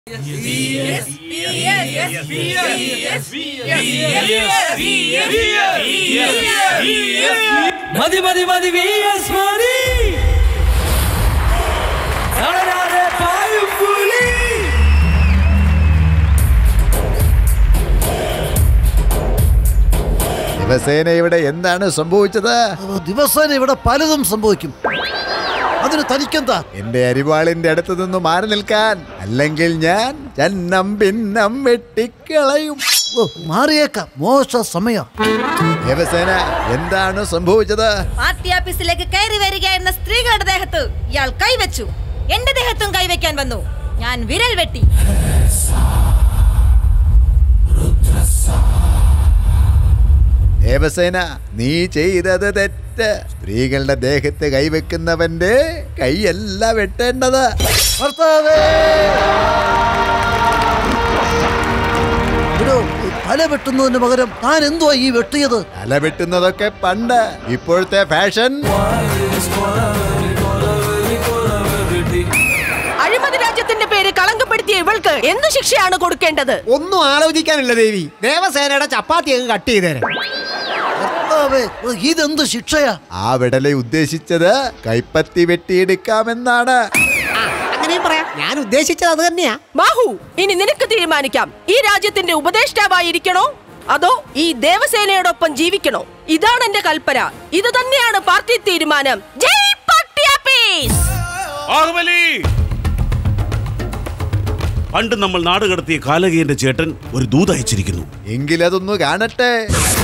മതി മതി മതി വി എസ് മതി തളരാതെ പായും പുലി ദിവസേന ഇവിടെ എന്താണ് സംഭവിച്ചത് ദിവസേന ഇവിടെ പലതും സംഭവിക്കും അതിന് തനിക്കെന്താ എന്റെ അരിവാളിന്റെ അടുത്ത് നിന്ന് മാറി നിൽക്കാൻ അല്ലെങ്കിൽ ഞാൻ ചന്നം ഭിന്നം വെട്ടിക്കളയും ഓ മാറിയേക്കാം മോശ സമയം ദിവസേന എന്താണ് സംഭവിച്ചത് പാർട്ടി ഓഫീസിലേക്ക് കയറി വരികയായിരുന്ന സ്ത്രീകളുടെ ദേഹത്ത് ഇയാൾ കൈവച്ചു എന്റെ ദേഹത്തും കൈവയ്ക്കാൻ വന്നു ഞാൻ വിരൽ വെട്ടി ദേവസേന നീ ചെയ്തത് തെറ്റ് സ്ത്രീകളുടെ ദേഹത്ത് കൈവെക്കുന്നവന്റെ കൈയല്ല വെട്ടേണ്ടത് ഭർത്താവേ എടോ, തല വെട്ടുന്നതിന് പകരം താൻ എന്തുവാ ഈ വെട്ടിയത് തല വെട്ടുന്നതൊക്കെ പണ്ട് ഇപ്പോഴത്തെ ഫാഷൻ അഴിമതി രാജ്യത്തിന്റെ പേര് കളങ്കപ്പെടുത്തിയ ഇവൾക്ക് എന്ത് ശിക്ഷയാണ് കൊടുക്കേണ്ടത് ഒന്നും ആലോചിക്കാനില്ല ദേവി ദേവസേനയുടെ ചപ്പാത്തി അങ്ങ് കട്ട് ചെയ്തേരെ ഭർത്താവേ ഓ, ഇതെന്ത് ശിക്ഷയാ ആ വിടലെ ഉദ്ദേശിച്ചത് കൈപ്പത്തി വെട്ടിയെടുക്കാമെന്നാണ് ആ, അങ്ങനെയും പറയാം ഞാൻ ഉദ്ദേശിച്ചത് അത് തന്നെയാ ബാഹു ഇനി നിനക്ക് തീരുമാനിക്കാം ഈ രാജ്യത്തിന്റെ ഉപദേഷ്ടാവായിരിക്കണോ അതോ ഈ ദേവസേനയോടൊപ്പം ജീവിക്കണോ ഇതാണ് എന്റെ കൽപ്പന ഇത് തന്നെയാണ് പാർട്ടി തീരുമാനം ജയ് പാർട്ടി ആപ്പീസ് ബാഹുബലി പണ്ട് നമ്മൾ നാട് കടത്തിയ കാലകീയന്റെ ചേട്ടൻ ഒരു ദൂത് അയച്ചിരിക്കുന്നു എങ്കിലതൊന്ന് കാണട്ടെ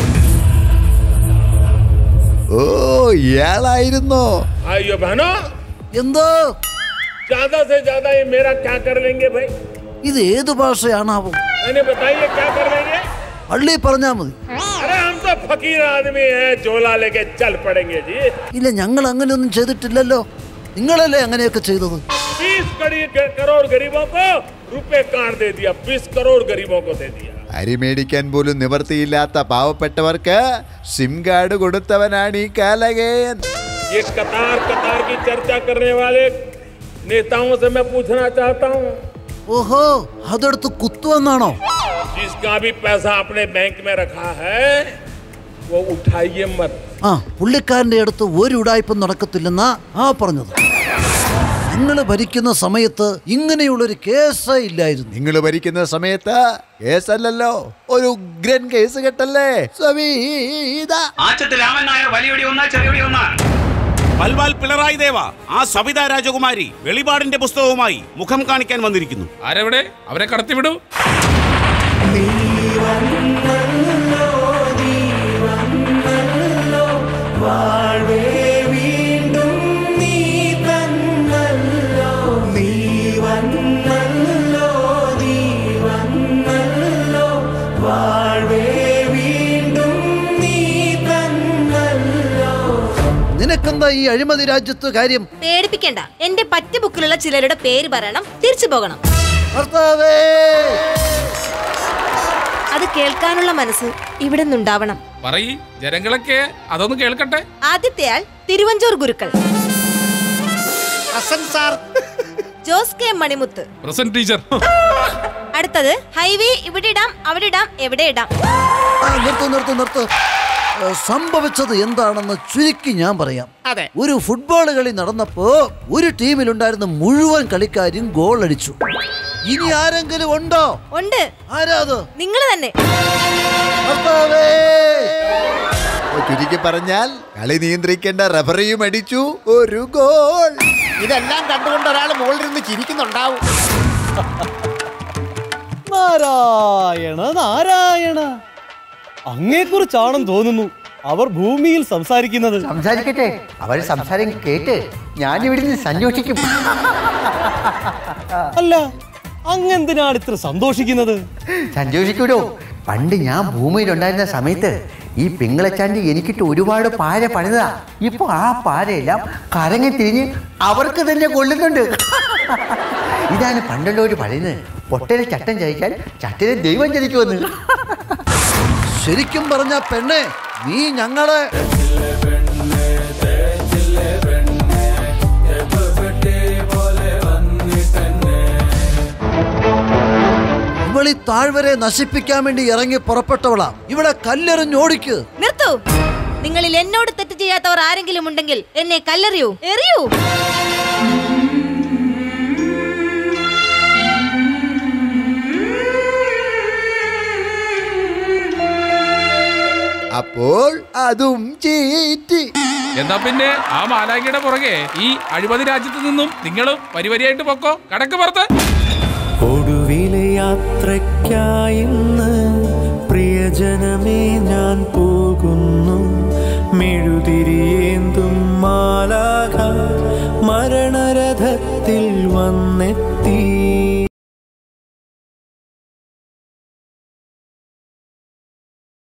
ഓ ഇയാളായിരുന്നോ आइयो बहनों എന്തോ ज्यादा से ज्यादा ये मेरा क्या कर लेंगे भाई ഇത് ഏത് ഭാഷയാണാവോ मैंने बताइए क्या कर लेंगे പള്ളി പറഞ്ഞാ മതി अरे हम तो फकीर आदमी हैं झोला लेके चल पड़ेंगे जी ഇല്ല ഞങ്ങൾ അങ്ങനെയൊന്നും ചെയ്തിട്ടില്ലല്ലോ നിങ്ങളല്ലേ അങ്ങനെയൊക്കെ ചെയ്തത് बीस करोड़ गरीबों को रुपए कार्ड दे दिया बीस करोड़ गरीबों को दे दिया അരി മേടിക്കാൻ പോലും നിവർത്തിയില്ലാത്ത പാവപ്പെട്ടവർക്ക് സിം കാർഡ് കൊടുത്തവനാണ് ഈ കാലകേയൻ ये कतार कतार की चर्चा करने वाले नेताओं से मैं पूछना चाहता हूँ ഓഹോ അതെടുത്ത് കുത്തുവെന്നാണോ जिसका भी पैसा अपने बैंक में रखा है वो उठाइए मत ആ പുള്ളിക്കാരന്റെ അടുത്ത് ഒരു ഉടായ്പും നടക്കത്തില്ലെന്നാ ആ പറഞ്ഞത് നിങ്ങൾ ഭരിക്കുന്ന സമയത്ത് ഇങ്ങനെയുള്ളൊരു കേസേ ഇല്ലായിരുന്നു നിങ്ങൾ ഭരിക്കുന്ന സമയത്ത് കേസല്ലല്ലോ ഒരു ഉഗ്രൻ കേസ് കെട്ടല്ലേ സവീത ആച്ചത്ത് രാമൻ നായർ വലിയൊടി ഒന്നാ ചെറിയൊടി ഒന്നാ പൽവാൽ പിണറായി ദേവ ആ സവിത രാജകുമാരി വെളിപാടിന്റെ പുസ്തകവുമായി മുഖം കാണിക്കാൻ വന്നിരിക്കുന്നു ആരെവിടെ അവരെ കടത്തിവിടൂ നിനക്കെന്താ ഈ അഴിമതി രാജ്യത്ത് കാര്യം പേടിപ്പിക്കണ്ട എന്റെ പറ്റ് ബുക്കിലുള്ള ചിലരുടെ പേര് പറയണം തിരിച്ചു പോകണം ഭർത്താവേ അത് കേൾക്കാനുള്ള മനസ്സ് ഇവിടെ നിന്നുണ്ടാവണം പറയ് ജനങ്ങളൊക്കെ അതൊന്ന് കേൾക്കട്ടെ ആദ്യത്തെയാൾ തിരുവഞ്ചൂർ ഗുരുക്കൾ ഹസൻ സാർ ജോസ് കെ മണിമുത്ത് പ്രസന്റ് ടീച്ചർ അടുത്തത് ഹൈവേ ഇവിടെ ഇടാം അവിടെ ഇടാം എവിടെ ഇടാം ആ, നിർത്ത് നിർത്ത് നിർത്ത് ഏ, സംഭവിച്ചത് എന്താണെന്ന് ചുരുക്കി ഞാൻ പറയാം അതെ ഒരു ഫുട്ബോൾ കളി നടന്നപ്പോ ഒരു ടീമിലുണ്ടായിരുന്ന മുഴുവൻ കളിക്കാരും ഗോൾ അടിച്ചു ഇനി ആരെങ്കിലും ഉണ്ടോ ഉണ്ട് ആരാ അത് നിങ്ങൾ തന്നെ ഭർത്താവേ ചുരുക്കി പറഞ്ഞാൽ കളി നിയന്ത്രിക്കേണ്ട റഫറിയും അടിച്ചു ഒരു ഗോൾ ഇതെല്ലാം കണ്ടുകൊണ്ട് ഒരാൾ മുകളിൽ നിന്ന് ചിരിക്കുന്നുണ്ടാവും നാരായണ നാരായണ അങ്ങേക്കുറിച്ചാണെന്ന് തോന്നുന്നു അവർ ഭൂമിയിൽ സംസാരിക്കുന്നത് സംസാരിക്കട്ടെ അവർ സംസാരം കേട്ട് ഞാൻ ഇവിടെ നിന്ന് സന്തോഷിക്കും അല്ല അങ്ങെന്തിനാണ് ഇത്ര സന്തോഷിക്കുന്നത് സന്തോഷിക്കൂടോ പണ്ട് ഞാൻ ഭൂമിയിലുണ്ടായിരുന്ന സമയത്ത് ഈ പിങ്ങളച്ചാണ്ടി എനിക്കിട്ട് ഒരുപാട് പാര പണിതാ ഇപ്പൊ ആ പാരയെല്ലാം കറങ്ങി തിരിഞ്ഞ് അവർക്ക് തന്നെ കൊള്ളുന്നുണ്ട് ഇതാണ് പണ്ടുള്ളവർ പറയുന്നത് പൊട്ടനെ ചട്ടം ചതിച്ചാൽ ചട്ടനെ ദൈവം ചതിക്കുമെന്ന് ശരിക്കും പറഞ്ഞ പെണ്ണെ നീ ഞങ്ങളെ പോലെ വന്നിട്ടെന്നെ ഇവളി താഴ്വരെ നശിപ്പിക്കാൻ വേണ്ടി ഇറങ്ങി പുറപ്പെട്ടവളാ ഇവിടെ കല്ലെറിഞ്ഞോടിക്ക് നിർത്തു നിങ്ങളിൽ എന്നോട് തെറ്റ് ചെയ്യാത്തവർ ആരെങ്കിലും ഉണ്ടെങ്കിൽ എന്നെ കല്ലെറിയൂ എറിയൂ അപ്പോൾ അതും ചീറ്റി എന്നാ പിന്നെ ആ മാലാഖയുടെ പുറകെ ഈ അഴിമതി രാജ്യത്ത് നിന്നും നിങ്ങളും വരി വരിയായിട്ട് പൊക്കോ കടക്ക് പുറത്ത് ഒടുവിലെ യാത്രയ്ക്കായിന്ന് പ്രിയജനമേ ഞാൻ പോകുന്നു